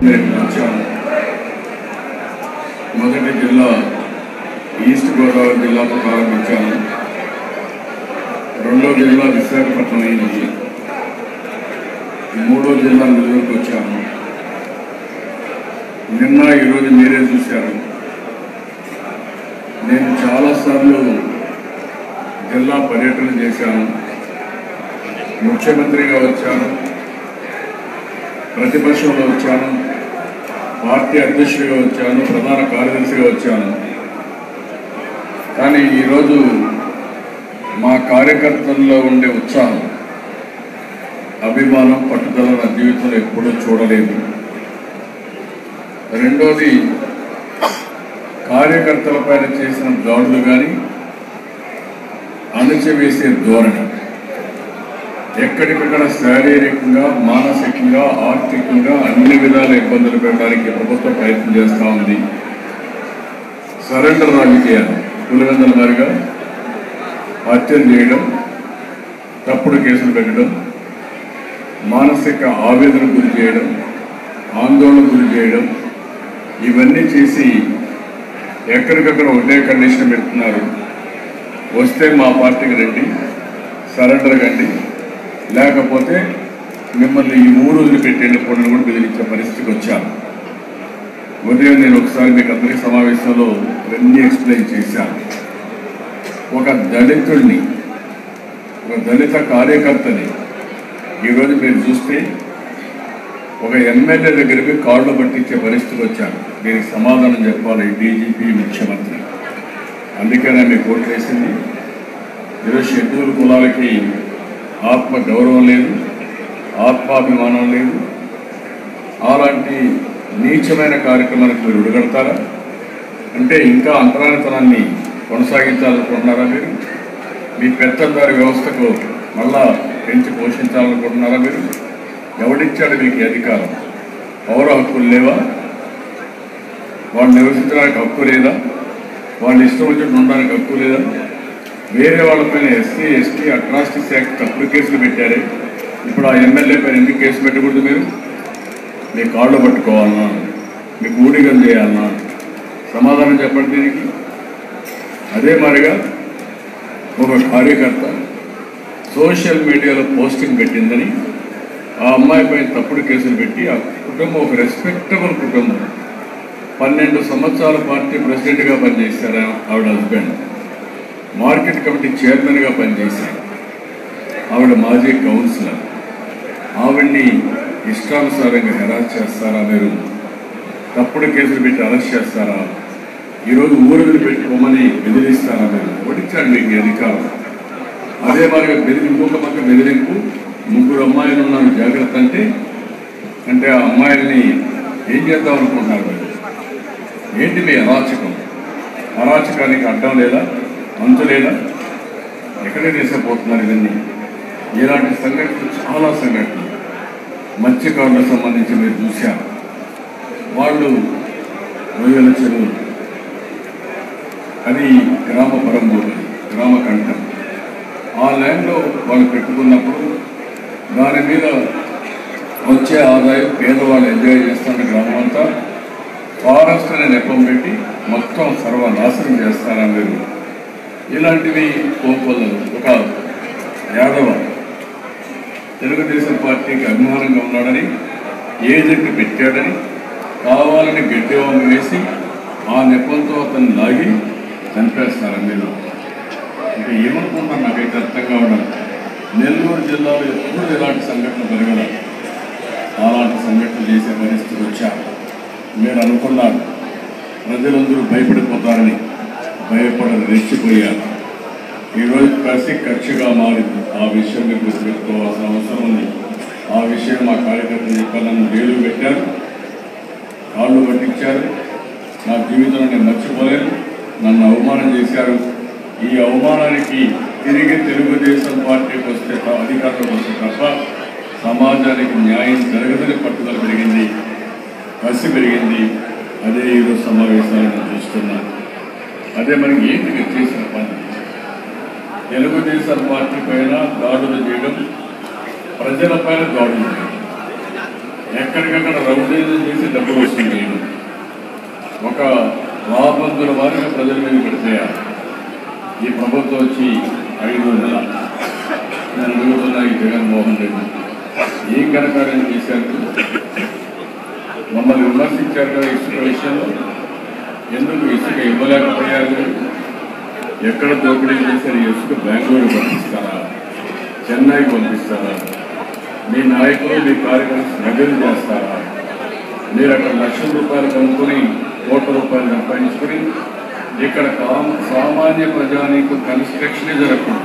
నేను వచ్చాను మొదటి జిల్లా ఈస్ట్ గోదావరి జిల్లాతో ప్రారంభించాను రెండో జిల్లా విశాఖపట్నం అయింది మూడో జిల్లా నెల్లూరుకు వచ్చాను నిన్న ఈరోజు మీరే చూశారు నేను చాలాసార్లు జిల్లా పర్యటన చేశాను ముఖ్యమంత్రిగా వచ్చాను ప్రతిపక్షంలో వచ్చాను పార్టీ అధ్యక్షుడిగా వచ్చాను ప్రధాన కార్యదర్శిగా వచ్చాను కానీ ఈరోజు మా కార్యకర్తల్లో ఉండే ఉత్సాహం అభిమానం పట్టుదల నా జీవితంలో ఎప్పుడూ చూడలేదు రెండోది కార్యకర్తల పైన చేసిన దాడులు కానీ అణచివేసే ధోరణి ఎక్కడికక్కడ శారీరకంగా మానసికంగా ఆర్థికంగా అన్ని విధాల ఇబ్బందులు పెట్టడానికి ప్రభుత్వం ప్రయత్నం చేస్తూ ఉంది సరెండర్ రాజకీయాలు పులివెందల వారిగా హత్యలు చేయడం తప్పుడు కేసులు పెట్టడం మానసిక ఆవేదన గురి చేయడం ఆందోళన గురి చేయడం ఇవన్నీ చేసి ఎక్కడికక్కడ ఒకటే కండిషన్ పెడుతున్నారు వస్తే మా పార్టీకి రండి సరెండర్ కండి లేకపోతే మిమ్మల్ని ఈ ఊరు వదిలిపెట్టేయండి కూడా కూడా బెదిరించే పరిస్థితికి వచ్చాను ఉదయం నేను ఒకసారి మీకు అందరి సమావేశంలో ఇవన్నీ ఎక్స్ప్లెయిన్ చేశాను ఒక దళితుడిని ఒక దళిత కార్యకర్తని ఈరోజు మీరు చూస్తే ఒక ఎమ్మెల్యే దగ్గరికి కాళ్ళు పట్టించే పరిస్థితికి వచ్చాను దీనికి సమాధానం చెప్పాలి డీజీపీ ముఖ్యమంత్రి అందుకనే మీకు ఓట్లు వేసింది ఈరోజు షెడ్యూల్ కులాలకి ఆత్మ గౌరవం లేదు ఆత్మాభిమానం లేదు అలాంటి నీచమైన కార్యక్రమానికి మీరు ఉడగడతారా అంటే ఇంకా అంతరానితనాన్ని కొనసాగించాలనుకుంటున్నారా మీరు మీ పెత్తందారి వ్యవస్థకు మళ్ళా పెంచి పోషించాలనుకుంటున్నారా మీరు ఎవడిచ్చాడు మీకు ఈ అధికారం పౌర హక్కులు లేవా వాళ్ళు నివసించడానికి హక్కు లేదా వాళ్ళు ఇష్టం వచ్చినట్టు ఉండడానికి హక్కు లేదా వేరే వాళ్ళపైన ఎస్సీ ఎస్టీ అట్రాసిటీస్ యాక్ట్ తప్పుడు కేసులు పెట్టారే ఇప్పుడు ఆ ఎమ్మెల్యే పైన ఎందుకు కేసు పెట్టకూడదు మీరు మీ కాళ్ళు పట్టుకోవాలన్నా మీకు ఊడిగం చేయాలన్నా సమాధానం చెప్పండి దీనికి అదే మాదిరిగా ఒక కార్యకర్త సోషల్ మీడియాలో పోస్టింగ్ పెట్టిందని ఆ అమ్మాయి పైన తప్పుడు కేసులు పెట్టి ఆ కుటుంబం ఒక రెస్పెక్టబుల్ కుటుంబం పన్నెండు సంవత్సరాల పార్టీ ప్రెసిడెంట్గా పనిచేశారు ఆ- ఆవిడ హస్బెండ్ మార్కెట్ కమిటీ చైర్మన్గా పనిచేశారు ఆవిడ మాజీ కౌన్సిలర్ ఆవిడ్ని ఇష్టానుసారంగా హెరాస్ చేస్తారా మీరు తప్పుడు కేసులు పెట్టి అరెస్ట్ చేస్తారా ఈరోజు ఊరుని పెట్టుకోమని బెదిరిస్తారా మీరు వడించాడు మీకు ఈ అధికారం అదే మరి బెదిరి ఇంకొక పక్క బెదిరింపు ముగ్గురు అమ్మాయిలు ఉన్నారు జాగ్రత్త అంటే అంటే ఆ అమ్మాయిల్ని ఏం చేద్దాం అనుకుంటున్నారు మీరు ఏంటి మీ అరాచకం అరాచకానికి అడ్డం లేదా అంతు లేదా ఎక్కడే తీసుకుపోతున్నారు ఇవన్నీ ఇలాంటి సంఘటనలు చాలా సంఘటనలు మత్స్యకారులకు సంబంధించి మీరు చూశారు వాళ్ళు రొయ్యల చెరువులు అది గ్రామ పరంభూమి గ్రామ కంఠం ఆ ల్యాండ్లో వాళ్ళు పెట్టుకున్నప్పుడు దాని మీద వచ్చే ఆదాయం పేదవాళ్ళు ఎంజాయ్ చేస్తున్న గ్రామం అంతా ఫారెస్ట్ అనే నెపం పెట్టి మొత్తం సర్వనాశనం చేస్తారా మీరు ఇలాంటివి కోపల్లలు ఒక యాదవ తెలుగుదేశం పార్టీకి అభిమానంగా ఉన్నాడని ఏజెంట్ పెట్టాడని కావాలని గడ్డివామ వేసి ఆ నెపంతో అతను లాగి చంపేస్తారా మీరు ఇంకా ఏమనుకుంటున్నారు నాకైతే అర్థం కావడం నెల్లూరు జిల్లాలో ఎప్పుడు ఇలాంటి సంఘటన జరగదు అలాంటి సంఘటన చేసే పరిస్థితి వచ్చారు మీరు అనుకున్నారు ప్రజలందరూ భయపడిపోతారని భయపడని రెచ్చిపోయారు ఈరోజు కసి కక్షగా మారింది ఆ విషయం మీరు గుర్తుపెట్టుకోవాల్సిన అవసరం ఉంది ఆ విషయం మా కార్యకర్తలు చెప్పారు నన్ను జైలు పెట్టారు కాళ్ళు పట్టించారు నా జీవితంలో నేను మర్చిపోలేను నన్ను అవమానం చేశారు ఈ అవమానానికి తిరిగి తెలుగుదేశం పార్టీకి వస్తే త- అధికారంలోకి వస్తే తప్ప సమాజానికి న్యాయం జరగదని పట్టుదల పెరిగింది కసి పెరిగింది అదే ఈరోజు సమావేశాలను చూస్తున్నాను అదే మనకి ఏంటి మీరు చేసిన పని తెలుగుదేశం పార్టీ పైన దాడులు చేయడం ప్రజల పైన దాడులు చేయడం ఎక్కడికక్కడ రౌడీలు చేసి డబ్బులు వసూలు చేయడం ఒక రాబందుల వారిగా ప్రజల మీద పెడితే ఈ ప్రభుత్వం వచ్చి ఐదు నెల నేను అడుగుతున్నా ఈ జగన్మోహన్ రెడ్డి ఏం ఘనకార్యం చేశారు మమ్మల్ని విమర్శించారు కదా ఇసుక విషయంలో ఎందుకు ఇసుక ఇవ్వలేకపోయారు ఎక్కడ దోపిడీ చేశారు ఈ ఇసుక బెంగళూరు పంపిస్తారా చెన్నైకి పంపిస్తారా మీ నాయకులు మీ కార్యకర్తలు నగదు చేస్తారా మీరు అక్కడ లక్షల రూపాయలు కనుక్కొని కోట్ల రూపాయలు సంపాదించుకొని ఇక్కడ కామ- సామాన్య ప్రజానికి కన్స్ట్రక్షనే జరగకుండా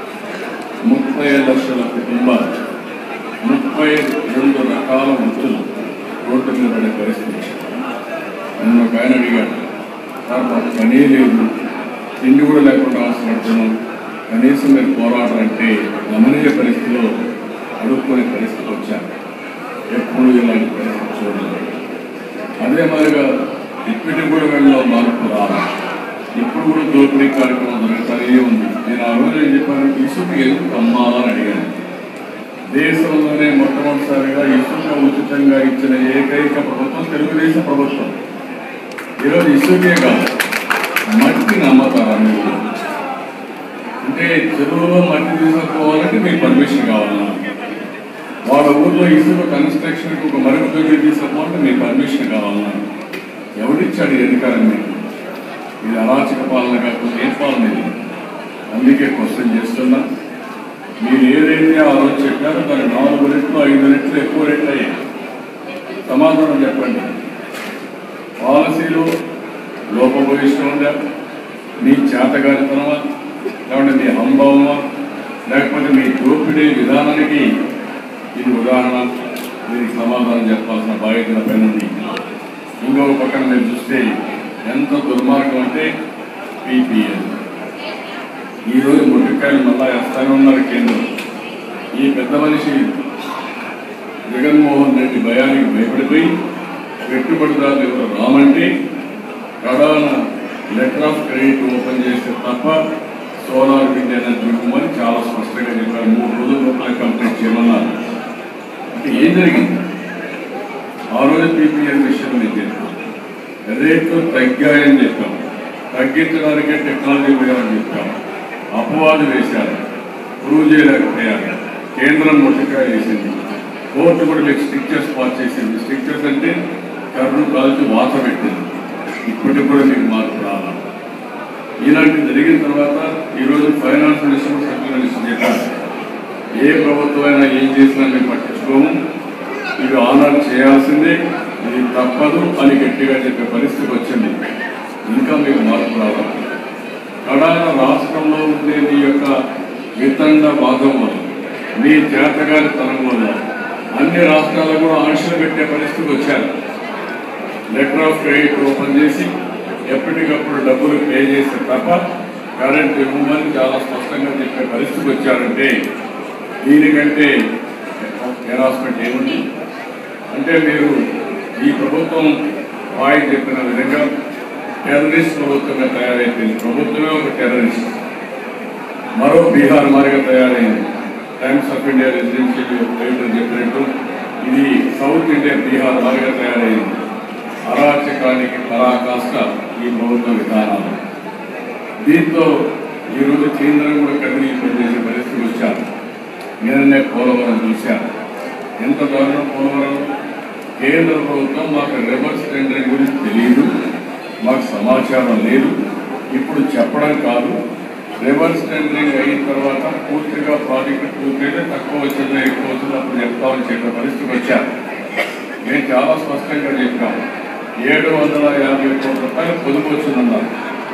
ముప్పై లక్షల కుటుంబాలు ముప్పై రెండు రకాల వృత్తులు రోడ్డు మీద పడే పరిస్థితి నన్ను ఒక ఆయన అడిగాడు సార్ మాకు పని లేదు తిండి కూడా లేకుండా అవసరపడుతున్నాం కనీసం మీరు పోరాటం అంటే గమనించే పరిస్థితిలో అడుక్కునే పరిస్థితి వచ్చాను ఎప్పుడు ఇలాంటి పరిస్థితి చూడలేదు అదే మాదిరిగా ఇప్పటికి కూడా వెళ్ళలో మార్పు రావాలి ఇప్పుడు కూడా దోపిడీ కార్యక్రమం జరుగుతూనే ఉంది నేను ఆ రోజు ఏం చెప్పాను ఇసుక ఎందుకు అమ్మాలని అడిగాను దేశంలోనే మొట్టమొదటిసారిగా ఇసుక ఉచితంగా ఇచ్చిన ఏకైక ప్రభుత్వం తెలుగుదేశం ప్రభుత్వం ఈరోజు ఇసుకే కాదు మట్టిని అమ్మతారా మీరు అంటే చెరువులో మట్టి తీసుకుపోవాలంటే మీకు పర్మిషన్ కావాలన్నా వాళ్ళ ఊర్లో ఇసుక కన్స్ట్రక్షన్కి ఒక మరుగుదొడ్డి తీసుకుపోవాలంటే మీ పర్మిషన్ కావాలన్నా ఎవరిచ్చాడు ఈ అధికారం మీకు ఇది అరాచక పాలన కాకుండా ఏ పాలన ఇది అందుకే క్వశ్చన్ చేస్తున్నా మీరు ఏదైతే ఆ రోజు చెప్పారో దాని నాలుగు రెట్లు ఐదు రెట్లు ఎక్కువ రెట్లు అయ్యాయి సమాధానం చెప్పండి పాలసీలో లోపభూయిష్టం ఉందా మీ చేతగానితనమా లేకుంటే మీ హంభవమా లేకపోతే మీ దోపిడీ విధానానికి ఇది ఉదాహరణ దీనికి సమాధానం చెప్పాల్సిన బాధ్యతల పైన ఉంది ఇంకొక పక్కన మీరు చూస్తే ఎంత దుర్మార్గం అంటే పీపీఎల్ ఈరోజు ముట్టికాయలు మళ్ళా వేస్తానే ఉన్నారు కేంద్రం ఈ పెద్ద మనిషి జగన్మోహన్ రెడ్డి భయానికి భయపడిపోయి పెట్టుబడిదారులు ఎవరు రామంటే కడాన లెటర్ ఆఫ్ క్రెడిట్ ఓపెన్ చేస్తే తప్ప సోలార్ విండ్ ఎనర్జీ ఇవ్వమని చాలా స్పష్టంగా చెప్పారు మూడు రోజుల లోపల కంప్లీట్ చేయమన్నారు అంటే ఏం జరిగింది ఆ రోజు పీపీఎల్ విషయం నేను చెప్పాను రేట్లు తగ్గాయని చెప్పాం తగ్గించడానికే టెక్నాలజీ పోయామని చెప్పాం అపవాదు వేశారు ప్రూవ్ చేయలేకపోయారు కేంద్రం ముట్టకాయ వేసింది కోర్టు కూడా మీకు స్ట్రిక్చర్స్ పాస్ చేసింది స్ట్రిక్చర్స్ అంటే కర్రు కాల్చి వాత పెట్టింది ఇప్పటికి కూడా మీకు మార్పు రావాలి ఇలాంటి జరిగిన తర్వాత ఈరోజు ఫైనాన్స్ మినిస్టర్ సెంట్రల్ మినిస్టర్ చెప్పారు ఏ ప్రభుత్వం అయినా ఏం చేసినా మేము పట్టించుకోము ఇవి ఆనర్ చేయాల్సిందే ఇది తప్పదు అని గట్టిగా చెప్పే పరిస్థితి వచ్చింది ఇంకా మీకు మార్పు రావాలి కడాన రాష్ట్రంలో ఉండే మీ యొక్క వితండ వాదం వల్ల మీ చేతగారి తనం వల్ల అన్ని రాష్ట్రాలకు కూడా ఆంక్షలు పెట్టే పరిస్థితికి వచ్చారు లెటర్ ఆఫ్ క్రెడిట్ ఓపెన్ చేసి ఎప్పటికప్పుడు డబ్బులు పే చేస్తే తప్ప కరెంట్ ఇవ్వమని చాలా స్పష్టంగా చెప్పే పరిస్థితికి వచ్చారంటే దీనికంటే హెరాస్మెంట్ ఏముంది అంటే మీరు ఈ ప్రభుత్వం వాయి చెప్పిన విధంగా టెర్రరిస్ట్ ప్రభుత్వంగా తయారైపోయింది ప్రభుత్వమే ఒక టెర్రరిస్ట్ మరో బీహార్ మారిగా తయారైంది Times of India residential editor చెప్పినట్టు ఇది సౌత్ ఇండియా బీహార్ మారిగా తయారైంది అరాచకానికి పరాకాష్ట ఈ ప్రభుత్వ విధానాలు దీంతో ఈరోజు కేంద్రం కూడా కదిలి పనిచేసే పరిస్థితి వచ్చారు నిన్ననే పోలవరం చూశారు ఎంత దారుణం పోలవరం కేంద్ర ప్రభుత్వం మాకు రివర్స్ టెండరింగ్ గురించి తెలియదు మాకు సమాచారం లేదు ఇప్పుడు చెప్పడం కాదు రివర్స్ టెండరింగ్ అయిన తర్వాత పూర్తిగా ప్రాజెక్టు పూర్తయితే తక్కువ వచ్చిందో ఎక్కువ వచ్చిందో అప్పుడు చెప్తామని చెప్పే పరిస్థితికి వచ్చారు మేము చాలా స్పష్టంగా చెప్పాము ఏడు వందల యాభై కోట్ల రూపాయలు పొదుపు వచ్చిందన్నారు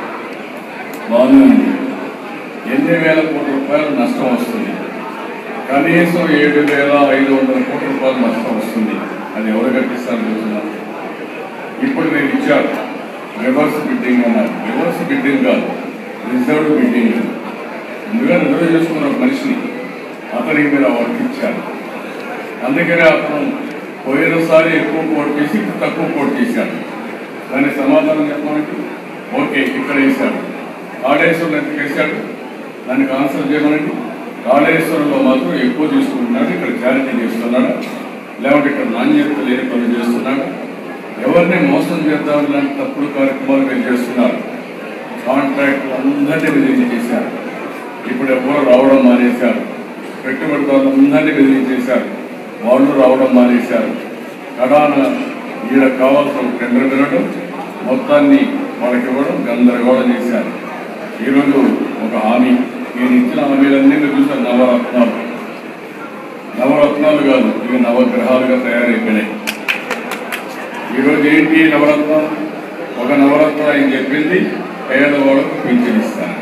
బాగుంది ఎన్ని వేల కోట్ల రూపాయలు నష్టం వస్తుంది కనీసం ఏడు వేల ఐదు వందల కోట్ల రూపాయలు నష్టం వస్తుంది అది ఎవరు కట్టిస్తారు చూస్తున్నారు ఇప్పుడు నేను ఇచ్చారు రివర్స్ బిడ్డింగ్ అన్నారు రివర్స్ బిడ్డింగ్ కాదు రిజర్వ్ బిడ్డింగ్ ముందుగా రిజర్వ్ చేసుకున్న ఒక మనిషిని అతనికి మీరు ఆ వర్క్ ఇచ్చారు అందుకనే అతను పోయినసారి ఎక్కువ కోట్ చేసి ఇప్పుడు తక్కువ కోట్ చేశాడు దానికి సమాధానం చెప్పమంటే ఓకే ఇక్కడ వేశాడు కాళేశ్వరం ఎంత వేశాడు దానికి ఆన్సర్ చేయమనండి కాళేశ్వరంలో మాత్రం ఎక్కువ తీసుకుంటున్నాడు ఇక్కడ క్లారిటీ చేస్తున్నాడు లేకుంటే ఇక్కడ నాణ్యత లేని పనులు చేస్తున్నాడు ఎవరిని మోసం చేద్దాం లాంటి తప్పుడు కార్యక్రమాలు మీరు చేస్తున్నారు కాంట్రాక్టులు అందరినీ బెదిరించి చేశారు ఇప్పుడు ఎవరు రావడం మానేశారు పెట్టుబడిదారులు అందరినీ బెదిరించేశారు వాళ్ళు రావడం మానేశారు కడాన ఈడ కావాల్సిన టెండర్ వినడం మొత్తాన్ని వాళ్ళకి ఇవ్వడం గందరగోళం చేశారు ఈరోజు ఒక హామీ నేను ఇచ్చిన హామీలన్నీ మీరు చూసారు నవరత్నాలు నవరత్నాలు కాదు ఇవి నవగ్రహాలుగా తయారైపోయినాయి ఈరోజు ఏంటి నవరత్నం ఒక నవరత్నం ఆయన చెప్పింది పేదవాళ్ళకు పింఛన్ ఇస్తాను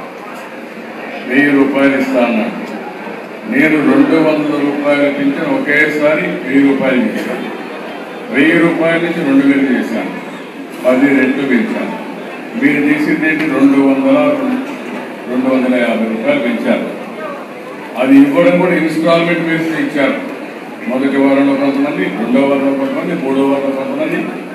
వెయ్యి రూపాయలు ఇస్తా అన్నాడు నేను రెండు వందల రూపాయల పింఛన్ ఒకేసారి వెయ్యి రూపాయలు చేశాను వెయ్యి రూపాయల నుంచి రెండు వేలు చేశాను పది రెట్లు పెంచాను మీరు చేసింది ఏంటి రెండు వందల రెండు వందల యాభై రూపాయలు పెంచారు అది ఇవ్వడం కూడా ఇన్స్టాల్మెంట్ బేస్ ఇచ్చారు మొదటి వారంలో కొంతమంది రెండో వారంలో కొంతమంది మూడో వారంలో కొంతమంది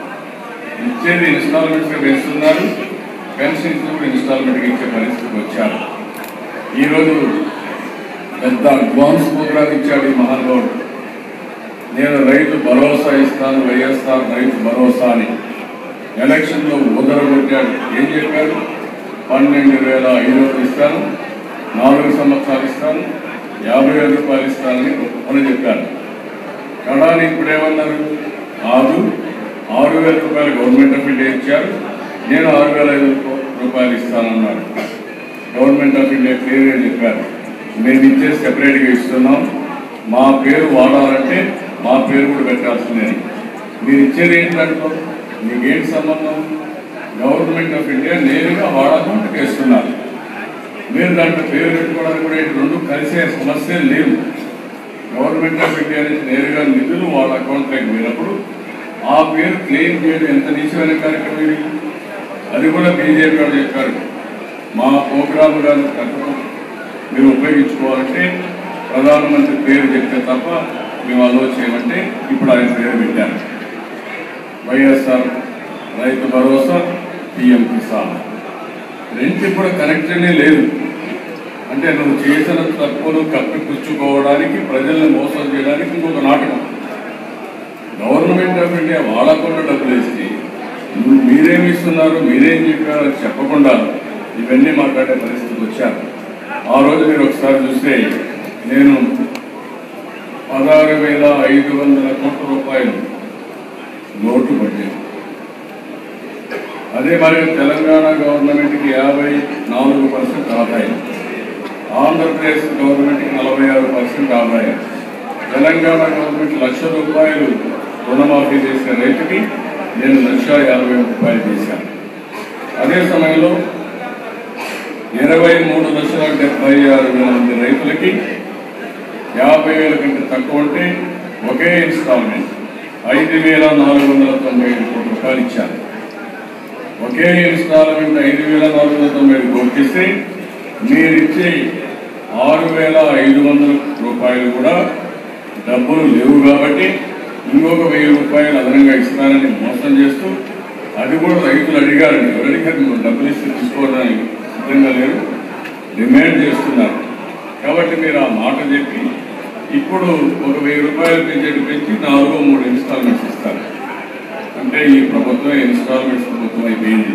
ఇచ్చేది ఇన్స్టాల్మెంట్స్గా వేస్తున్నారు పెన్షన్స్ కూడా ఇన్స్టాల్మెంట్గా ఇచ్చే పరిస్థితికి వచ్చారు ఈరోజు పెద్ద అడ్వాన్స్ ప్రోగ్రామ్ ఇచ్చాడు ఈ మహానుభావుడు నేను రైతు భరోసా ఇస్తాను వైఎస్ఆర్ రైతు భరోసా అని ఎలక్షన్లో ఉదరగొట్టాడు ఏం చెప్పాడు పన్నెండు వేల ఐదు వందలు ఇస్తాను నాలుగు సంవత్సరాలు ఇస్తాను యాభై వేల రూపాయలు ఇస్తానని అని చెప్పారు కడాని ఇప్పుడు ఏమన్నారు ఆరు ఆరు వేల రూపాయలు గవర్నమెంట్ ఆఫ్ ఇండియా ఇచ్చారు నేను ఆరు వేల ఐదు రూపాయలు ఇస్తానన్నాడు గవర్నమెంట్ ఆఫ్ ఇండియా క్లియర్గా చెప్పారు మేము ఇచ్చేది సెపరేట్గా ఇస్తున్నాం మా పేరు వాడాలంటే మా పేరు కూడా పెట్టాల్సిందే మీరు ఇచ్చేది ఏంటంటే మీకేంటి సంబంధం గవర్నమెంట్ ఆఫ్ ఇండియా నేరుగా వాళ్ళ అకౌంట్కి వేస్తున్నారు మీరు దాంట్లో పేరు పెట్టుకోవడానికి కూడా ఇటు రెండు కలిసే సమస్య లేవు గవర్నమెంట్ ఆఫ్ ఇండియా నుంచి నేరుగా నిధులు వాళ్ళ అకౌంట్లోకి పోయినప్పుడు ఆ పేరు క్లెయిమ్ చేయడం ఎంత నిశ్చయమైన కార్యక్రమం ఇది అది కూడా బీజేపీ వాళ్ళు చెప్పారు మా ప్రోగ్రామ్ కానీ కట్టడం మీరు ఉపయోగించుకోవాలంటే ప్రధానమంత్రి పేరు చెప్తే తప్ప మేము అలో చేయమంటే ఇప్పుడు ఆయన పేరు పెట్టారు వైఎస్ఆర్ రైతు భరోసా పిఎం కిసాన్ రెండింటి కూడా కనెక్షనే లేదు అంటే నువ్వు చేసిన తప్పును కప్పిపుచ్చుకోవడానికి ప్రజల్ని మోసం చేయడానికి ఇంకొక నాటకం గవర్నమెంట్ ఆఫ్ ఇండియా వాళ్ళకుండా డబ్బులు వేసి నువ్వు మీరేమి ఇస్తున్నారు మీరేం చెప్పారో అది చెప్పకుండా ఇవన్నీ మాట్లాడే పరిస్థితికి వచ్చారు ఆ రోజు మీరు ఒకసారి చూస్తే నేను పదహారు వేల ఐదు వందల కోట్ల రూపాయలు నోటు పడ్డాను అదే మరి తెలంగాణ గవర్నమెంట్కి యాభై నాలుగు పర్సెంట్ ఆదాయం ఆంధ్రప్రదేశ్ గవర్నమెంట్కి నలభై ఆరు పర్సెంట్ ఆదాయం తెలంగాణ గవర్నమెంట్ లక్ష రూపాయలు రుణమాఫీ చేసిన రైతుకి నేను లక్ష యాభై వేల రూపాయలు చేశాను అదే సమయంలో ఇరవై మూడు లక్షల డెబ్బై ఆరు వేల మంది రైతులకి యాభై వేల కంటే తక్కువ ఉంటే ఒకే ఇన్స్టాల్మెంట్ ఐదు వేల నాలుగు వందల తొంభై ఐదు కోట్ల రూపాయలు ఇచ్చాను ఒకే ఇన్స్టాల్మెంట్ ఐదు వేల నాలుగు వందల తొంభై ఐదు కోట్లు ఇస్తే మీరిచ్చే ఆరు వేల ఐదు వందల రూపాయలు కూడా డబ్బులు లేవు కాబట్టి ఇంకొక వెయ్యి రూపాయలు అదనంగా ఇస్తానని మోసం చేస్తూ అది కూడా రైతులు అడిగారండి ఎవరు అడిగారు మీరు డబ్బులు ఇస్తే తీసుకోవడానికి సిద్ధంగా లేరు డిమాండ్ చేస్తున్నారు కాబట్టి మీరు ఆ మాట చెప్పి ఇప్పుడు ఒక వెయ్యి రూపాయలు పెంచేది పెంచి నాలుగు మూడు ఇన్స్టాల్మెంట్స్ ఇస్తారు అంటే ఈ ప్రభుత్వం ఇన్స్టాల్మెంట్స్ ప్రభుత్వం అయిపోయింది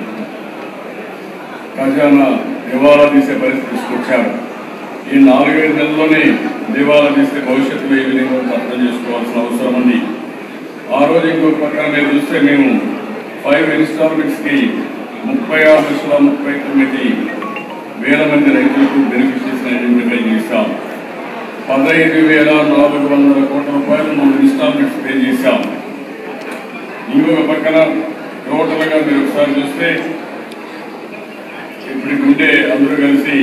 ఖజానా దివాలా తీసే పరిస్థితి తీసుకొచ్చారు ఈ నాలుగైదు నెలల్లోనే దివాలా తీస్తే భవిష్యత్తులో ఏ విధంగా ఉంటుందో అర్థం చేసుకోవాల్సిన అవసరం ఉంది ఆ రోజు ఇంకొక పక్కన మీరు చూస్తే మేము ఫైవ్ ఇన్స్టాల్మెంట్స్కి ముప్పై ఆరు లక్షల ముప్పై తొమ్మిది వేల మంది రైతులకు బెనిఫిషరీస్ ఐడెంటిఫై చేశాం పదహైదు వేల నాలుగు వందల కోట్ల రూపాయలు మూడు ఇన్స్టాల్మెంట్స్ పే చేశాం ఇంకొక పక్కన టోటల్గా మీరు ఒకసారి చూస్తే ఇప్పటికి ఉండే అందరూ కలిసి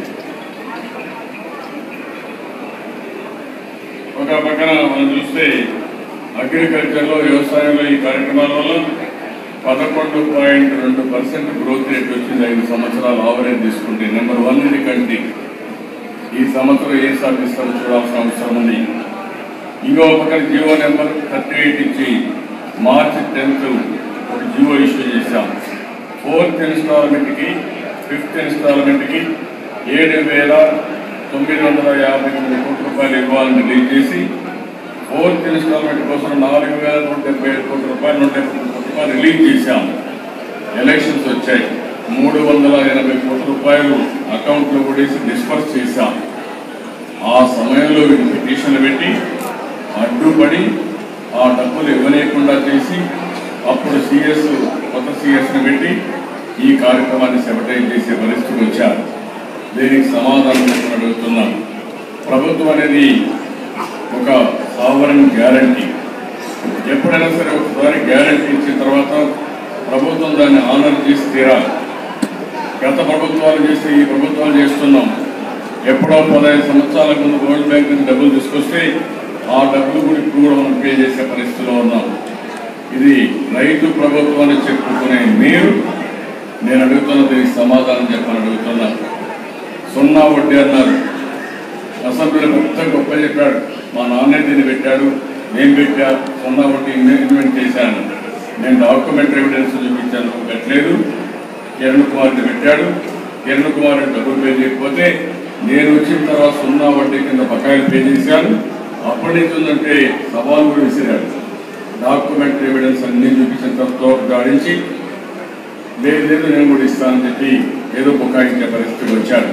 ఒక పక్కన మనం చూస్తే అగ్రికల్చర్లో వ్యవసాయంలో ఈ కార్యక్రమాల వల్ల పదకొండు పాయింట్ రెండు పర్సెంట్ గ్రోత్ రేట్ వచ్చింది ఐదు సంవత్సరాలు ఆవరేజ్ తీసుకుంటే నెంబర్ వన్ ఇది కంట్రీ ఈ సంవత్సరం ఏం సాధిస్తారో చూడాల్సిన అవసరం ఉంది ఇంకో పక్కన జియో నెంబర్ థర్టీ ఎయిట్ ఇచ్చి మార్చి టెన్త్ ఒక జియో ఇష్యూ చేశాం ఫోర్త్ ఇన్స్టాల్మెంట్కి ఫిఫ్త్ ఇన్స్టాల్మెంట్కి ఏడు వేల తొమ్మిది వందల యాభై తొమ్మిది కోట్ల రూపాయలు ఇవ్వాలని రిలీజ్ చేసి ఫోర్త్ ఇన్స్టాల్మెంట్ కోసం నాలుగు వేల నూట డెబ్బై ఐదు కోట్ల రూపాయలు నూట డెబ్బై కోట్ల రూపాయలు రిలీజ్ చేశాం ఎలక్షన్స్ వచ్చాయి మూడు వందల ఎనభై కోట్ల రూపాయలు అకౌంట్లో కొడేసి డిస్పర్స్ చేశాం ఆ సమయంలో వీళ్ళు పిటిషన్లు పెట్టి అడ్డుపడి ఆ డబ్బులు ఇవ్వలేకుండా చేసి అప్పుడు సిఎస్ కొత్త సిఎస్ని పెట్టి ఈ కార్యక్రమాన్ని సెబటైజ్ చేసే పరిస్థితికి వచ్చారు దీనికి సమాధానం చెప్పని అడుగుతున్నాం ప్రభుత్వం అనేది ఒక సావరన్ గ్యారంటీ ఎప్పుడైనా సరే ఒకసారి గ్యారంటీ ఇచ్చిన తర్వాత ప్రభుత్వం దాన్ని ఆనర్ చేసి తీరాలి గత ప్రభుత్వాలు చేస్తే ఈ ప్రభుత్వాలు చేస్తున్నాం ఎప్పుడో పదహైదు సంవత్సరాల ముందు వరల్డ్ బ్యాంక్ నుంచి డబ్బులు తీసుకొస్తే ఆ డబ్బులు కూడా ఇప్పుడు కూడా మనం పే చేసే పరిస్థితిలో ఉన్నాం ఇది రైతు ప్రభుత్వాన్ని చెప్పుకునే మీరు నేను అడుగుతున్న దీనికి సమాధానం చెప్పని అడుగుతున్నా సున్నా వడ్డీ అన్నారు అసెంబ్లీలో మొత్తం గొప్ప చెప్పాడు మా నాన్నే దీన్ని పెట్టాడు నేను పెట్టా సున్నా వడ్డీ ఇన్వెంట్ చేశాను నేను డాక్యుమెంట్ ఎవిడెన్స్ చూపించాను పెట్టలేదు కిరణ్ కుమార్ పెట్టాడు కిరణ్ కుమార్ డబ్బులు పే చేయకపోతే నేను వచ్చిన తర్వాత సున్నా వడ్డీ కింద బకాయిలు పే చేశాను అప్పటి నుంచి ఉందంటే సవాల్ కూడా విసిరాడు డాక్యుమెంట్ ఎవిడెన్స్ అన్ని చూపించిన తర్వాత గాడించి లేదు లేదు నేను కూడా ఇస్తానని చెప్పి ఏదో బుకాయించే పరిస్థితికి వచ్చాడు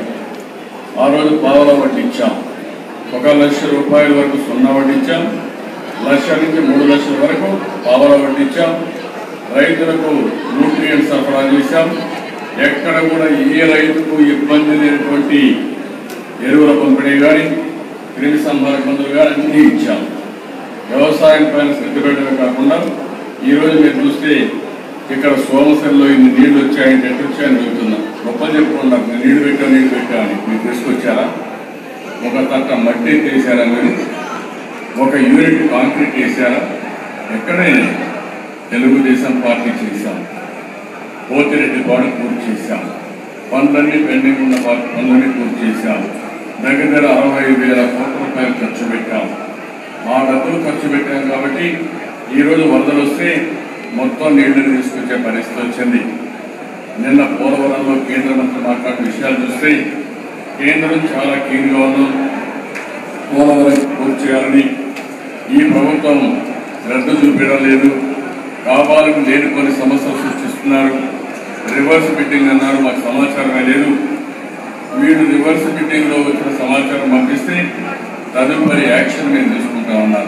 ఆ రోజు పావలా వడ్డీ ఇచ్చాం ఒక లక్ష రూపాయల వరకు సున్నా వడ్డీ ఇచ్చాం లక్ష నుంచి మూడు లక్షల వరకు పావలా వడ్డీ ఇచ్చాం రైతులకు న్యూట్రియంట్ సరఫరా చేశాం ఎక్కడ కూడా ఏ రైతుకు ఇబ్బంది లేనటువంటి ఎరువుల పంపిణీ కానీ క్రిమి సంహారక మందులు కానీ అన్నీ ఇచ్చాం వ్యవసాయం పైన శ్రద్ధ పెట్టడమే కాకుండా ఈరోజు మీరు చూస్తే ఇక్కడ సోమశిలలో ఇన్ని నీళ్లు వచ్చాయంటే ఎట్టు వచ్చాయని చెబుతున్నా గొప్ప చెప్పుకున్నారు నేను నీళ్లు పెట్టా నీళ్లు పెట్టా అని మీరు తీసుకొచ్చారా ఒక తట్ట మట్టి వేసారా మీరు ఒక యూనిట్ కాంక్రీట్ వేసారా ఎక్కడైనా తెలుగుదేశం పార్టీ చేశాం పోతిరెడ్డి పాడు పూర్తి చేశాం పనులన్నీ పెండింగ్ ఉన్న పా- పనులన్నీ పూర్తి చేశాం దగ్గర దగ్గర అరవై వేల కోట్ల రూపాయలు ఖర్చు పెట్టాం ఆ డబ్బులు ఖర్చు పెట్టాం కాబట్టి ఈరోజు వరదలు వస్తే మొత్తం నీళ్లను తీసుకొచ్చే పరిస్థితి వచ్చింది నిన్న పోలవరంలో కేంద్ర మంత్రి మాట్లాడిన విషయాలు చూస్తే కేంద్రం చాలా కీన్గా ఉన్నాం పోలవరం పూర్తి చేయాలని ఈ ప్రభుత్వం శ్రద్ధ చూపించడం లేదు కావాలని లేని కొన్ని సమస్యలు సృష్టిస్తున్నారు రివర్స్ బిడ్డింగ్ అన్నారు మాకు సమాచారమే లేదు వీళ్ళు రివర్స్ బిడ్డింగ్ లో వచ్చిన సమాచారం పంపిస్తే తదుపరి యాక్షన్ మేము తీసుకుంటా ఉన్నారు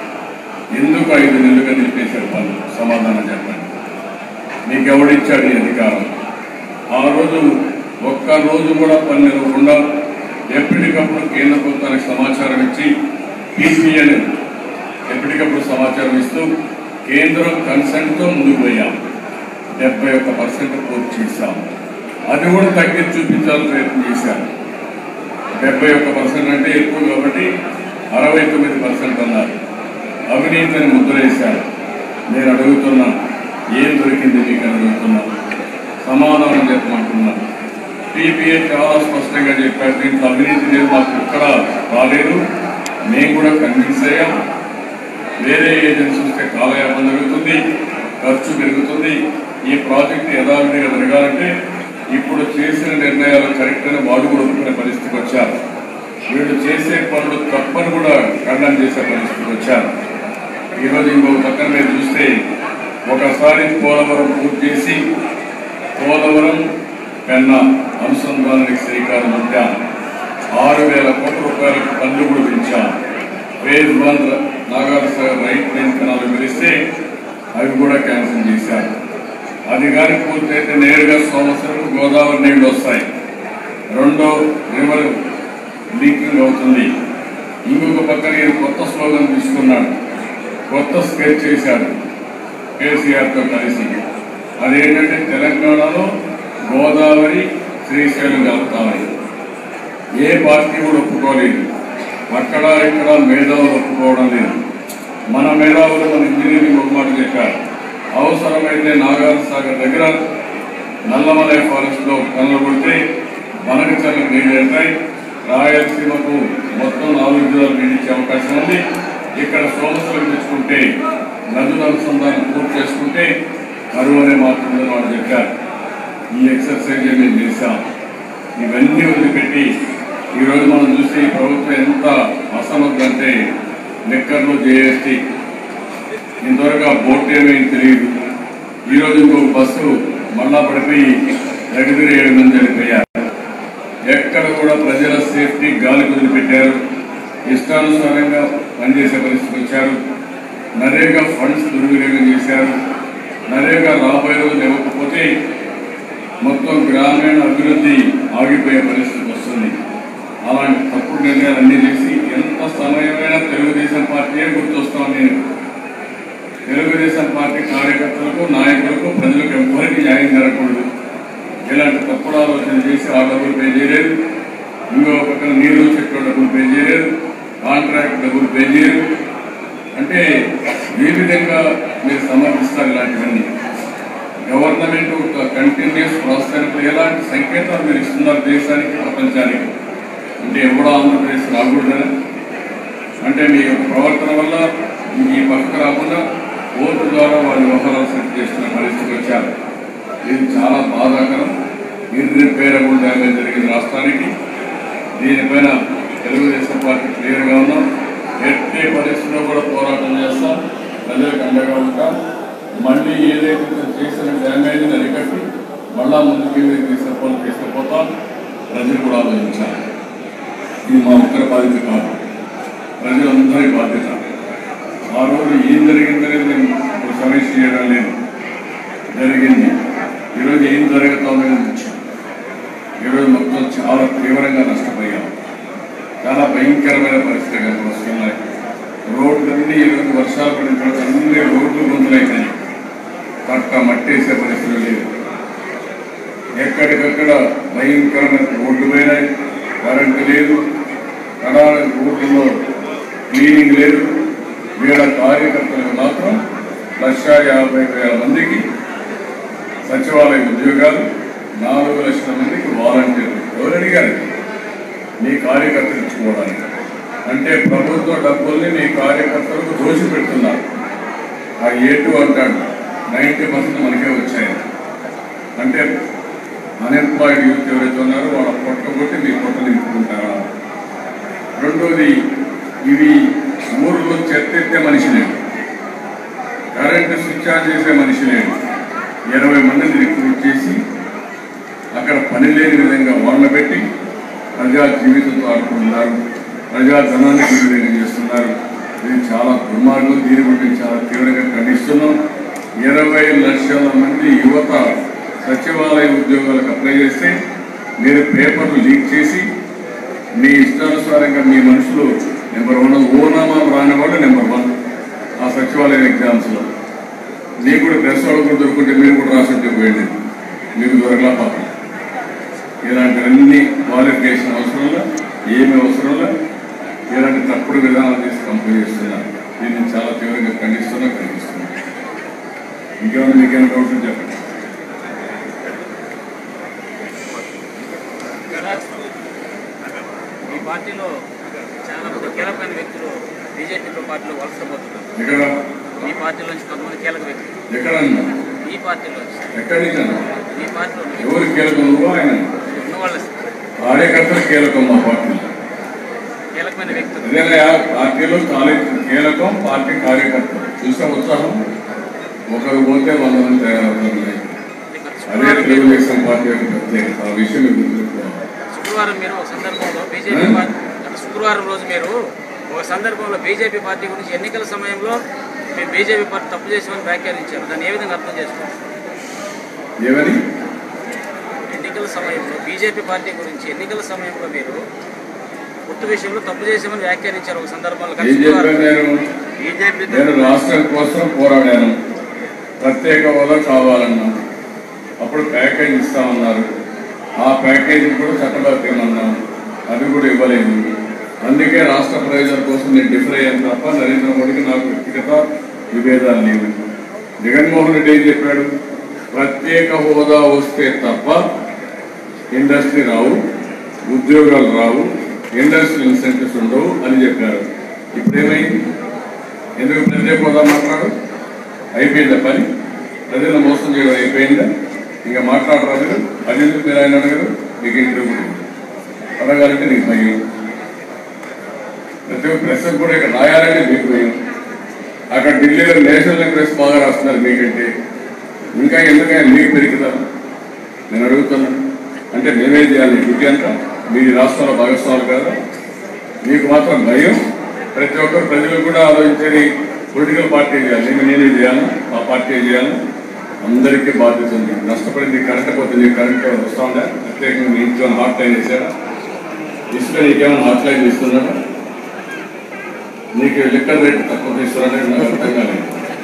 ఎందుకు ఐదు నెలలుగా నిలిపేశారు వాళ్ళు సమాధానం చెప్పండి మీకు ఎవడిచ్చాడు ఈ అధికారం ఆ రోజు ఒక్క రోజు కూడా పని నిలవకుండా ఎప్పటికప్పుడు కేంద్ర ప్రభుత్వానికి సమాచారం ఇచ్చి పీసీఎన్ ఎప్పటికప్పుడు సమాచారం ఇస్తూ కేంద్రం కన్సెంట్తో ముందుకు పోయాం డెబ్బై ఒక్క పర్సెంట్ పూర్తి చేశాం అది కూడా తగ్గించి చూపించాలని ప్రయత్నం చేశారు డెబ్బై ఒక్క పర్సెంట్ అంటే ఎక్కువ కాబట్టి అరవై తొమ్మిది పర్సెంట్ అన్నారు అవినీతిని ముద్రేశారు నేను అడుగుతున్నా ఏం దొరికింది మీకు అని అడుగుతున్నా సమాధానం చెప్పమంటున్నా టీపీఏ చాలా స్పష్టంగా చెప్పారు దీంట్లో అవినీతి లేదు మాకు ఇక్కడ రాలేదు మేము కూడా కన్విన్స్ అయ్యాం వేరే ఏజెన్సీ వస్తే కాలయాపన జరుగుతుంది ఖర్చు పెరుగుతుంది ఈ ప్రాజెక్ట్ యథావిధిగా జరగాలంటే ఇప్పుడు చేసిన నిర్ణయాలు కరెక్ట్ అని వాళ్ళు కూడా ఒప్పుకునే పరిస్థితికి వచ్చారు వీళ్ళు చేసే పనులు తప్పని కూడా ఖండన చేసే పరిస్థితికి వచ్చారు ఈరోజు ఇంకొక పక్కన మీరు చూస్తే ఒకసారి పోలవరం పూర్తి చేసి పోలవరం పెన్న అనుసంధానానికి శ్రీకారం చుట్టాం ఆరు వేల కోట్ల రూపాయలకు పనులు కూడా పెంచాం phase one Nagarjuna right line canal పిలిస్తే అవి కూడా క్యాన్సిల్ చేశారు అది కానీ పూర్తయితే నేరుగా సంవత్సరం గోదావరి నీళ్లు వస్తాయి రెండో రివర్ లీకింగ్ అవుతుంది ఇంకొక పక్కన ఈయన కొత్త స్లోగన్ తీసుకున్నాడు కొత్త స్కెచ్ చేశాడు కేసీఆర్తో కలిసి అదేంటంటే తెలంగాణలో గోదావరి శ్రీశైలం కలుపుతామని ఏ పార్టీ కూడా ఒప్పుకోలేదు అక్కడ ఇక్కడ మేధావులు ఒప్పుకోవడం లేదు మన మేధావులు మన ఇంజనీరింగ్ ఒక మాట చెప్పారు అవసరమైతే నాగార్ సాగర్ దగ్గర నల్లమలై ఫారెస్ట్ లో కళ్ళు కొడితే మనకి చల్ల నీళ్ళు వెళ్తాయి రాయలసీమకు మొత్తం నాలుగు జిల్లాలు నీళ్ళు ఇచ్చే అవకాశం ఉంది ఇక్కడ సోమసులకు తెచ్చుకుంటే నదుల అనుసంధానం పూర్తి చేసుకుంటే కరువు అనే మాత్రమే వాళ్ళు చెప్పారు ఈ ఎక్సర్సైజ్ మేము చేశాం ఇవన్నీ వదిలిపెట్టి ఈరోజు మనం చూస్తే ఈ ప్రభుత్వం ఎంత అసమర్థ అంటే లెక్కర్లో జేఎస్టీ ఇంతవరకు ఆ బోట్ ఏమైంది తెలియదు ఈరోజు ఇంకొక బస్సు మళ్ళా పడిపోయి దగ్గర ఏడు మంది చనిపోయారు ఎక్కడ కూడా ప్రజల సేఫ్టీ గాలి వదిలిపెట్టారు ఇష్టానుసారంగా పనిచేసే పరిస్థితికి వచ్చారు నరేగా ఫండ్స్ దుర్వినియోగం చేశారు నరేగా రాబోయే రోజులు ఇవ్వకపోతే మొత్తం గ్రామీణ అభివృద్ధి ఆగిపోయే పరిస్థితి వస్తుంది అలాంటి తప్పుడు నిర్ణయాలు అన్ని చేసి ఎంత సమయమైనా తెలుగుదేశం పార్టీయే గుర్తొస్తాం నేను తెలుగుదేశం పార్టీ కార్యకర్తలకు నాయకులకు ప్రజలకు ఎవ్వరికి న్యాయం జరగకూడదు ఇలాంటి తప్పుడు ఆలోచన చేసి ఆ డబ్బులు పే చేయలేదు ఇంకో పక్కన నీరు చెట్టు డబ్బులు పే చేయలేదు కాంట్రాక్ట్ డబ్బులు పే చేయరు అంటే ఏ విధంగా మీరు సమర్థిస్తారు ఇలాంటివన్నీ గవర్నమెంట్ ఒక కంటిన్యూస్ ప్రాసెస్ ఎలాంటి సంకేతాలు మీరు ఇస్తున్నారు దేశానికి ప్రపంచానికి అంటే ఎవడో ఆంధ్రప్రదేశ్ రాకూడదని అంటే మీ యొక్క ప్రవర్తన వల్ల ఈ పక్కకు రాకుండా ఓటు ద్వారా వాళ్ళు వ్యవహారాలు సెట్ చేస్తున్న పరిస్థితికి వచ్చారు ఇది చాలా బాధాకరం ఇర్రిపేరబుల్ డ్యామేజ్ జరిగింది రాష్ట్రానికి దీనిపైన తెలుగుదేశం పార్టీ క్లియర్గా ఉన్నాం ఎట్టి పరిస్థితుల్లో కూడా పోరాటం చేస్తాం ప్రజలకు అండగా ఉంటాం మళ్ళీ ఏదైతే చేసిన డ్యామేజ్ని అరికట్టి మళ్ళా ముందుకు తీసుకుపోవాలి తీసుకుపోతాం ప్రజలు కూడా ఆలోచించాలి ఇది మా ఒక్కరి బాధ్యత కాదు ప్రజలందరి బాధ్యత ఆ రోజు ఏం జరిగిందనేది నేను ఇప్పుడు సమీక్ష చేయడం లేదు జరిగింది ఈరోజు ఏం జరుగుతుందని వచ్చాం ఈరోజు మొత్తం చాలా తీవ్రంగా నష్టపోయాం చాలా భయంకరమైన పరిస్థితి కనుక వస్తున్నాయి రోడ్లన్నీ ఈరోజు వర్షాలు పడిన తర్వాత అన్ని రోడ్లు గుంతలైపోయినాయి పట్ట మట్టేసే పరిస్థితి లేదు ఎక్కడికక్కడ భయంకరమైన రోడ్లు పోయినాయి కరెంటు లేదు కడాల రోడ్లలో క్లీనింగ్ లేదు వీళ్ళ కార్యకర్తలకు మాత్రం లక్ష యాభై వేల మందికి సచివాలయ ఉద్యోగాలు నాలుగు లక్షల మందికి వాలంటీర్లు ఎవరు అడిగారు మీ కార్యకర్తలు ఇచ్చుకోవడానికి అంటే ప్రభుత్వ డబ్బుల్ని మీ కార్యకర్తలకు దోషి పెడుతున్నారు ఆ ఏటు అంటాడు నైంటీ పర్సెంట్ మనకే వచ్చాయి అంటే అన్ఎంప్లాయిడ్ యూత్ ఎవరైతే ఉన్నారో వాళ్ళ పొట్ట కొట్టి మీ పొట్ట నింపుకుంటారా రెండోది ఇవి ఊరిలో చెత్త ఎత్తే మనిషి లేడు కరెంటు స్విచ్ ఆన్ చేసే మనిషి లేడు ఇరవై మందిని రిక్రూట్ చేసి అక్కడ పని లేని విధంగా వాళ్ళ పెట్టి ప్రజా జీవితంతో ఆడుకుంటున్నారు ప్రజా ధనాన్ని దుర్వినియోగం చేస్తున్నారు ఇది చాలా దుర్మార్గం దీని గురించి చాలా తీవ్రంగా ఖండిస్తున్నాం ఇరవై లక్షల మంది యువత సచివాలయ ఉద్యోగాలకు అప్లై చేస్తే మీరు పేపర్లు లీక్ చేసి మీ ఇష్టానుసారంగా మీ మనుషులు నెంబర్ వన్ ఓనామా రాని వాళ్ళు నెంబర్ వన్ ఆ సచివాలయం ఎగ్జామ్స్లో మీకు కూడా ప్రెస్ వాళ్ళు కూడా దొరుకుంటే మీరు కూడా రాసుంటే పోయండి మీకు దొరకలా పాపం ఇలాంటివన్నీ క్వాలిఫికేషన్ అవసరంలా ఏమి అవసరంలా ఇలాంటి తప్పుడు విధానాలు తీసి కంపెనీ చేస్తున్నారు దీన్ని చాలా తీవ్రంగా ఖండిస్తున్నా ఖండిస్తున్నా ఇంకేమైనా మీకేమైనా డౌట్స్ ఉంటే చెప్పండి ఈ పార్టీలో చాలా మంది కీలకమైన వ్యక్తులు బీజేపీ పార్టీలో వలసపోతున్నారు ఎక్కడ ఈ పార్టీలో నుంచి కొంతమంది కీలక వ్యక్తులు ఎక్కడన్నా ఈ పార్టీలో నుంచి, ఎక్కడి నుంచి అన్నా ఈ పార్టీలో నుంచి ఎవరు కీలకం నువ్వు ఆయన ఉన్న వాళ్ళ కార్యకర్తలు కీలకం మా పార్టీలో కీలకమైన వ్యక్తులు నిజంగా పార్టీలో కాలేజ్ కీలకం పార్టీ కార్యకర్తలు చూసే ఉత్సాహం ఒకరు పోతే వంద మంది తయారవుతుంది గత అదే శుక్రవారం మీరు తెలుగుదేశం పార్టీ యొక్క ప్రత్యేకత ఆ విషయం మీకు గుర్తుపెట్టుకోవాలి శుక్రవారం మీరు ఒక సందర్భంలో బీజేపీ పార్టీ గత శుక్రవారం రోజు మీరు ఒక సందర్భంలో బీజేపీ పార్టీ గురించి ఎన్నికల సమయంలో మేము బీజేపీ పార్టీ తప్పు చేసామని వ్యాఖ్యానించారు దాన్ని ఏ విధంగా అర్థం చేసుకోవాలి ఏమని ఎన్నికల సమయంలో బీజేపీ పార్టీ గురించి ఎన్నికల సమయంలో మీరు గుర్తు విషయంలో తప్పు చేసామని వ్యాఖ్యానించారు ఒక సందర్భంలో గత ఏం చెప్పాను శుక్రవారం నేను బీజేపీ నేను రాష్ట్రం కోసం పోరాడాను ప్రత్యేక హోదా కావాలన్నా అప్పుడు ప్యాకేజ్ ఇస్తామన్నారు ఆ ప్యాకేజ్ కూడా చట్టబద్ధమన్నాం అది కూడా ఇవ్వలేదు అందుకే రాష్ట్ర ప్రయోజనాల కోసం నేను డిఫర్ అయ్యాను తప్ప నరేంద్ర మోడీకి నాకు వ్యక్తిగత విభేదాలు లేవు జగన్మోహన్ రెడ్డి ఏం చెప్పాడు ప్రత్యేక హోదా వస్తే తప్ప ఇండస్ట్రీ రావు ఉద్యోగాలు రావు ఇండస్ట్రియల్ ఇన్సెంటివ్స్ ఉండవు అని చెప్పారు ఇప్పుడు ఏమైంది ఎందుకు ప్రత్యేక హోదా మాట్లాడు అయిపోయిందా పని ప్రజలను మోసం చేయడం అయిపోయిందా ఇంకా మాట్లాడరా మీరు అది ఎందుకు మీరు ఆయన అడగరు మీకు ఇంటర్వ్యూ అడగాలంటే నీకు భయం ప్రతి ఒక్క ప్రెస్ కూడా ఇక్కడ రాయాలంటే మీకు భయం అక్కడ ఢిల్లీలో నేషనల్ ప్రెస్ బాగా రాస్తున్నారు మీకంటే ఇంకా ఎందుకైనా మీకు పెరుగుతారు నేను అడుగుతున్నాను అంటే మేమే చేయాలి డ్యూటీ అంతా మీ రాష్ట్రాల భాగస్వాములు కాదు మీకు మాత్రం భయం ప్రతి ఒక్కరు ప్రజలు కూడా ఆలోచించేది పొలిటికల్ పార్టీ చేయాలి నేను నేనే చేయాలి ఆ పార్టీ చేయాలి అందరికీ బాధ్యత ఉంది నష్టపడింది కరెంట్ పోతుంది కరెంట్ వస్తా ఉందా ప్రత్యేకంగా మీ ఇంట్లో హాట్ లైన్ వేసారా ఇసుక నీకేమైనా హాట్ లైన్ ఇస్తున్నారా నీకు లిక్కర్ రేట్ తక్కువ తీస్తున్నారని నాకు అర్థం కాలేదు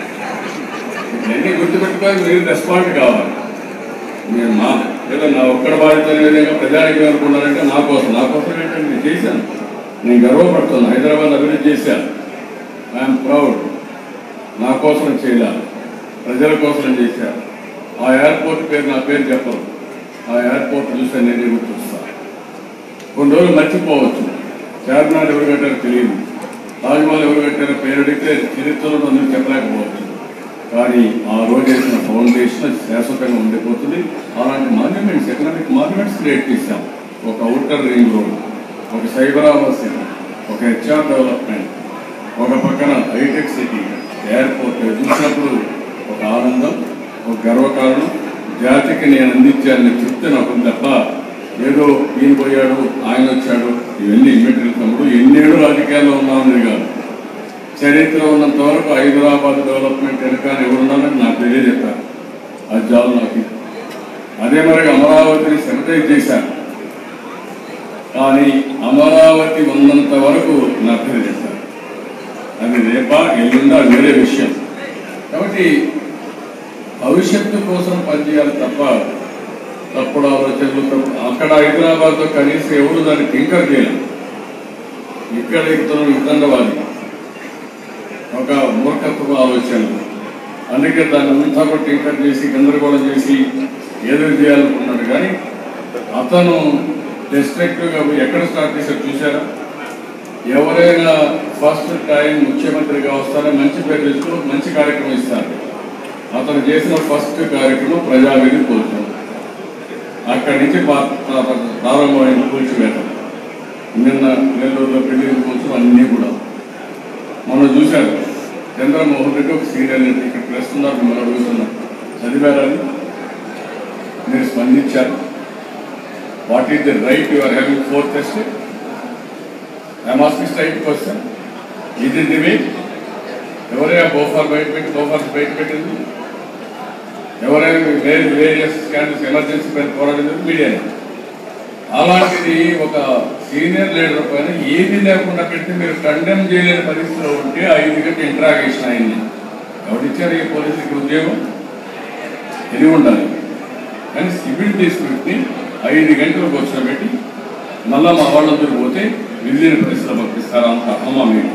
ఇవన్నీ గుర్తుపెట్టుకొని మీరు రెస్పాండ్ కావాలి నేను మా ఏదో నా ఒక్కడ బాధ్యత అనే విధంగా ప్రజానికి అనుకున్నారంటే నా కోసం నా కోసం ఏంటంటే నేను చేశాను నేను గర్వపడుతున్నాను హైదరాబాద్ అభివృద్ధి చేశాను ఐఎమ్ ప్రౌడ్ నా కోసం చేయాలి ప్రజల కోసం చేశాను ఆ ఎయిర్పోర్ట్ పేరు నా పేరు చెప్పరు ఆ ఎయిర్పోర్ట్ చూస్తే నేను గుర్తొస్తాను కొన్ని రోజులు మర్చిపోవచ్చు చార్మినార్ ఎవరు కట్టారో తెలియదు తాజ్మహల్ ఎవరు కట్టారో పేరు అడిగితే చరిత్రలో అందరూ చెప్పలేకపోవచ్చు కానీ ఆ రోజు వేసిన ఫౌండేషన్ శాశ్వతంగా ఉండిపోతుంది అలాంటి మాన్యుమెంట్స్ ఎకనామిక్ మాన్యుమెంట్స్ క్రియేట్ చేశాం ఒక అవుటర్ రింగ్ రోడ్ ఒక సైబరాబాద్ సిటీ ఒక హెచ్ఆర్ డెవలప్మెంట్ ఒక పక్కన హైటెక్ సిటీ ఎయిర్పోర్ట్ చూసినప్పుడు ఒక ఆనందం ఒక గర్వకారణం జాతికి నేను అందించాలని చెప్తే నాకు తప్ప ఏదో ఈయన పోయాడు ఆయన వచ్చాడు ఇవన్నీ ఇమ్మీడియట్ తమ్ముడు ఎన్నేళ్ళు రాజకీయాల్లో ఉన్నామని కాదు చరిత్ర ఉన్నంత వరకు హైదరాబాద్ డెవలప్మెంట్ వెనకాల ఎవరున్నారని నాకు తెలియజెప్పారు అది చాలు నాకు అదే మరి అమరావతిని సెపరేట్ చేశారు కానీ అమరావతి ఉన్నంత వరకు నా పేరు చెప్పారు అది రేపా ఎల్లుండా వేరే విషయం కాబట్టి భవిష్యత్తు కోసం పనిచేయాలి తప్ప తప్పుడు ఆలోచనలు తప్పు అక్కడ హైదరాబాద్లో కనీసం ఎవరు దాన్ని టింకర్ చేయాలి ఇక్కడ ఇతను ఇతండవాలి ఒక మూర్ఖత్వ ఆలోచనలు అందుకే దాన్ని అంతా కూడా టింకర్ చేసి గందరగోళం చేసి ఏదో చేయాలనుకున్నాడు కానీ అతను డిస్ట్రిక్ట్గా ఎక్కడ స్టార్ట్ చేశారు చూసారా ఎవరైనా ఫస్ట్ టైం ముఖ్యమంత్రిగా వస్తారో మంచి పేరు తెచ్చుకో మంచి కార్యక్రమం ఇస్తారు అతను చేసిన ఫస్ట్ కార్యక్రమం ప్రజావేది కోరుతాం అక్కడి నుంచి పా- ప్రా- ప్రారంభమైన కూల్చివేత నిన్న నెల్లూరులో పెళ్లి కూర్చొని అన్నీ కూడా మనం చూశారు చంద్రమోహన్ రెడ్డి ఒక సీనియర్ లీడర్ ఇక్కడ ప్రస్తున్నారు మిమ్మల్ని అడుగుతున్నా చదివారని మీరు స్పందించారు what is the right you are having for test I'm asking right question ఇది ది వే ఎవరైనా బోఫార్ బయట పెట్టి బోఫార్ బయట పెట్టింది ఎవరైనా వేరే వేరియస్ స్కాండల్స్ ఎమర్జెన్సీ పైన పోరాడింది మీడియానే అలాంటిది ఒక సీనియర్ లీడర్ పైన ఏది లేకుండా పెట్టి మీరు కండెమ్ చేయలేని పరిస్థితిలో ఉంటే ఐదు గంటల ఇంట్రాగేషన్ అయింది ఎవరిచ్చారు ఈ పోలీసుకి ఉద్యోగం తెలివి ఉండాలి కానీ సివిల్ డిస్ప్యూట్ని ఐదు గంటలకు కూర్చోబెట్టి మళ్ళా మా వాళ్ళందరూ పోతే విధిలేని పరిస్థితులు పంపిస్తారా అంత అమ్మ మీకు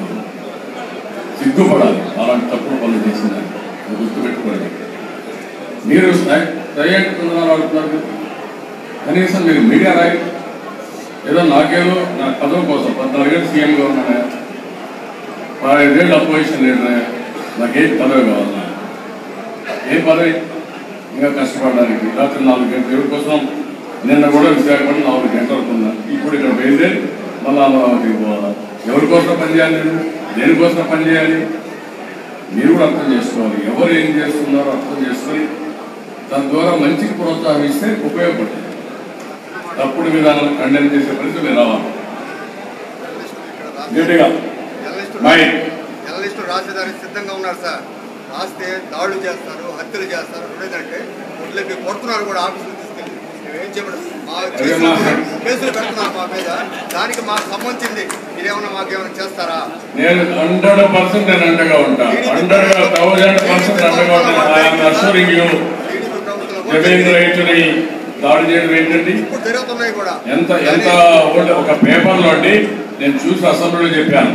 సిగ్గుపడాలి అలాంటి తప్పుడు పనులు చేసిందని అది గుర్తుపెట్టుకోండి మీరు దయ్యాటి పొందనాలు ఆడుతున్నారు కదా. కనీసం మీరు మీడియా రాయి ఏదో నాకేదో నా పదవి కోసం పద్నాలుగేళ్ళు సీఎంగా ఉన్నాను పదహైదేళ్ళు అపోజిషన్ లీడర్ నాకేం పదవి కావాలన్నా ఏం పదవి ఇంకా కష్టపడడానికి రాత్రి నాలుగు గంటలు ఎవరి కోసం నిన్న కూడా విశాఖపట్నం నాలుగు గంటలకు ఉన్నా ఇప్పుడు ఇక్కడ బయలుదేరి మళ్ళీ అమరావతికి పోవాలా ఎవరి కోసం పనిచేయాలి నేను దేనికోసం పనిచేయాలి మీరు కూడా అర్థం చేసుకోవాలి ఎవరు ఏం చేస్తున్నారో అర్థం చేసుకొని దాని ద్వారా మంచికి ప్రోత్సహిస్తే ఉపయోగపడుతుంది తప్పుడు విధానాలు ఖండన చేసే పరిస్థితులు రావాలి గట్టిగా మైక్ జర్నలిస్టులు రాసేదానికి సిద్ధంగా ఉన్నారు సార్ రాస్తే దాడులు చేస్తారు హత్యలు చేస్తారు లేదంటే వదిలేపి కొడుతున్నారు కూడా ఆఫీసులు తీసుకెళ్ళి మేమేం చెప్పడం మా అదే మా- కేసులు కేసులు పెడుతున్నారు మా మీద దానికి మాకు సంబంధించింది మీరేమన్నా మాకేమైనా చేస్తారా నేను హండ్రెడ్ పర్సెంట్ నేను అండగా ఉంటా హండ్రెడ్ థౌజండ్ పర్సెంట్ అండగా ఉంటాను ఐఎమ్ అష్యూరింగ్ యూ టీడీపీ ప్రభుత్వంలో కూడా జమీన్ రైతుని దాడి చేయడం ఏంటండి ఇప్పుడు జరుగుతున్నాయి కూడా ఎంత ఎంత ఓల్డ్ ఒక పేపర్లో అండి నేను చూసి అసెంబ్లీలో చెప్పాను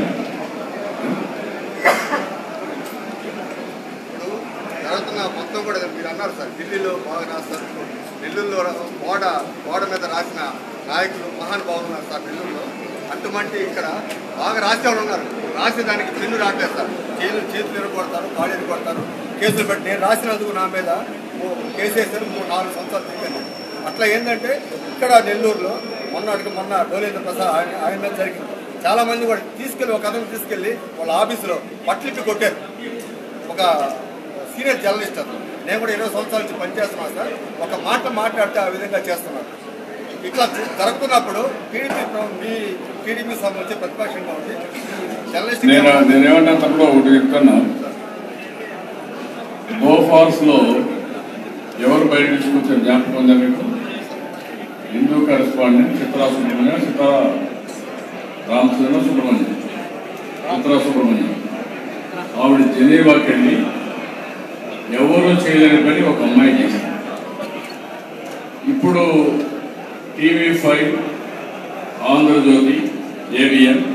ఇప్పుడు జరుగుతున్న మొత్తం కూడా మీరు అన్నారు సార్ ఢిల్లీలో బాగా రాస్తారు నెల్లూరులో రా- గోడ గోడ మీద రాసిన నాయకులు మహానుభావులు ఉన్నారు సార్ నెల్లూరులో అటువంటి ఇక్కడ బాగా రాసే వాళ్ళు ఉన్నారు రాసేదానికి పెన్ను రాట్లేదు సార్ చేతులు చేతులు ఎరగొడతారు కాళ్ళు కొడతారు కేసులు పెట్టి నేను రాసినందుకు నా మీద ఓ- కేసు వేశారు మూడు నాలుగు సంవత్సరాలు తిరిగాను అట్లా ఏంటంటే ఇక్కడ నెల్లూరులో మొన్నటికి మొన్న డోలేంద్ర ప్రసాద్ ఆయన ఆయన మీద జరిగింది చాలా మంది కూడా తీసుకెళ్లి ఒక అతను తీసుకెళ్లి వాళ్ళ ఆఫీసులో బట్టలిప్పి కొట్టారు ఒక సీనియర్ జర్నలిస్ట్ అతను నేను కూడా ఇరవై సంవత్సరాల నుంచి పనిచేస్తున్నాను సార్ ఒక మాట మాట్లాడితే ఆ విధంగా చేస్తున్నాను ఇట్లా జరుగుతున్నప్పుడు టీడీపీ మీ టీడీపీ సంబంధించి ప్రతిపక్షంగా ఉంది జర్నలిస్ట్ నేను నేనేమన్నా తప్పుడు ఒకటి చెప్తున్నా గోఫాల్స్ లో ఎవరు బయట తీసుకొచ్చారు జ్ఞాపకం ఉందా మీకు హిందూ కరెస్పాండెంట్ చిత్రా సుబ్రహ్మణ్యం చిత్రా రామచంద్ర సుబ్రహ్మణ్యం చిత్రా సుబ్రహ్మణ్యం ఆవిడ జెనీవాకి వెళ్ళి ఎవరు చేయలేని పని ఒక అమ్మాయి చేసింది ఇప్పుడు టీవీ ఫైవ్ ఆంధ్రజ్యోతి ఏవిఎన్